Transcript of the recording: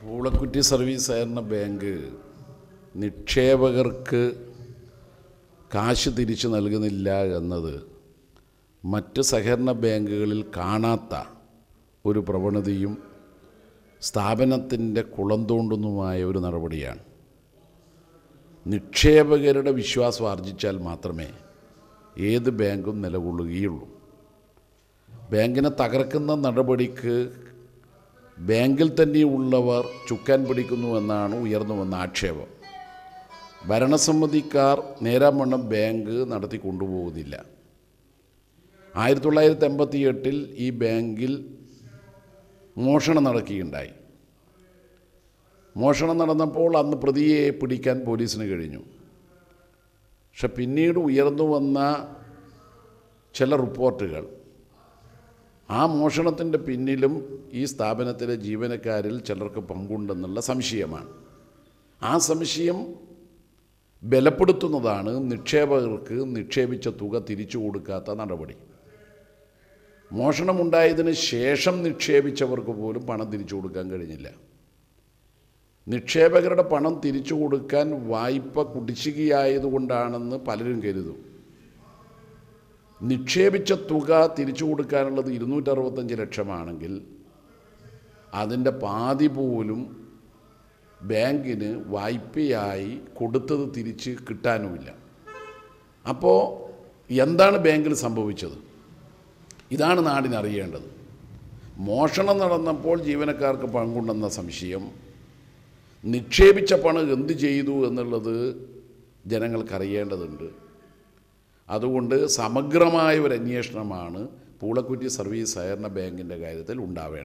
Poolakkutty service സഹകരണ bank നിക്ഷേപകർക്ക് കാശ് തിരിച്ചു നൽകുന്നില്ല എന്നത് മറ്റ് സഹകരണ ബാങ്കുകളിൽ കാണാത്ത ഒരു പ്രവണതയും സ്ഥാപനത്തിൻ്റെ കുളം തോണ്ടുന്നതുമായ ഒരു നടപടിയാണ് നിക്ഷേപകരുടെ വിശ്വാസം ആർജിച്ചാൽ മാത്രമേ ഏത് ബാങ്കും നിലകൊള്ളുകയുള്ളൂ ബാങ്കിനെ തകർക്കുന്ന നടപടിക്ക് ബാങ്കിൽ തന്നെയുള്ളവർ ചുക്കാൻ പിടിക്കുന്നു എന്നാണ് ഉയർന്നു വന്ന ആക്ഷേപം ഭരണസമിതിക്കാർ നേരാമണ്ണം ബാങ്ക് നടത്തി കൊണ്ടുപോകുന്നില്ല ആയിരത്തി തൊള്ളായിരത്തി എൺപത്തി എട്ടിൽ ഈ ബാങ്കിൽ മോഷണം നടക്കുകയുണ്ടായി മോഷണം നടന്നപ്പോൾ അന്ന് പ്രതിയെ പിടിക്കാൻ പോലീസിന് കഴിഞ്ഞു പക്ഷെ പിന്നീട് ഉയർന്നു വന്ന ചില റിപ്പോർട്ടുകൾ ആ മോഷണത്തിൻ്റെ പിന്നിലും ഈ സ്ഥാപനത്തിലെ ജീവനക്കാരിൽ ചിലർക്ക് പങ്കുണ്ടെന്നുള്ള സംശയമാണ് ആ സംശയം ബലപ്പെടുത്തുന്നതാണ് നിക്ഷേപകർക്ക് നിക്ഷേപിച്ച തുക തിരിച്ചു കൊടുക്കാത്ത നടപടി മോഷണമുണ്ടായതിന് ശേഷം നിക്ഷേപിച്ചവർക്ക് പോലും പണം തിരിച്ചു കൊടുക്കാൻ കഴിഞ്ഞില്ല നിക്ഷേപകരുടെ പണം തിരിച്ചു കൊടുക്കാൻ വായ്പ കുടിശ്ശികയായതുകൊണ്ടാണെന്ന് പലരും കരുതും നിക്ഷേപിച്ച തുക തിരിച്ചു കൊടുക്കാനുള്ളത് ഇരുന്നൂറ്ററുപത്തഞ്ച് ലക്ഷമാണെങ്കിൽ അതിൻ്റെ പാതി പോലും ബാങ്കിന് വായ്പയായി കൊടുത്തത് തിരിച്ച് കിട്ടാനുമില്ല അപ്പോൾ എന്താണ് ബാങ്കിൽ സംഭവിച്ചത് ഇതാണ് നാടിനറിയേണ്ടത് മോഷണം നടന്നപ്പോൾ ജീവനക്കാർക്ക് പങ്കുണ്ടെന്ന സംശയം നിക്ഷേപിച്ച പണം എന്ത് ചെയ്തു എന്നുള്ളത് ജനങ്ങൾക്കറിയേണ്ടതുണ്ട് അതുകൊണ്ട് സമഗ്രമായ ഒരു അന്വേഷണമാണ് പൂളക്കുറ്റി സർവീസ് സഹകരണ ബാങ്കിൻ്റെ കാര്യത്തിൽ ഉണ്ടാവേണ്ടത്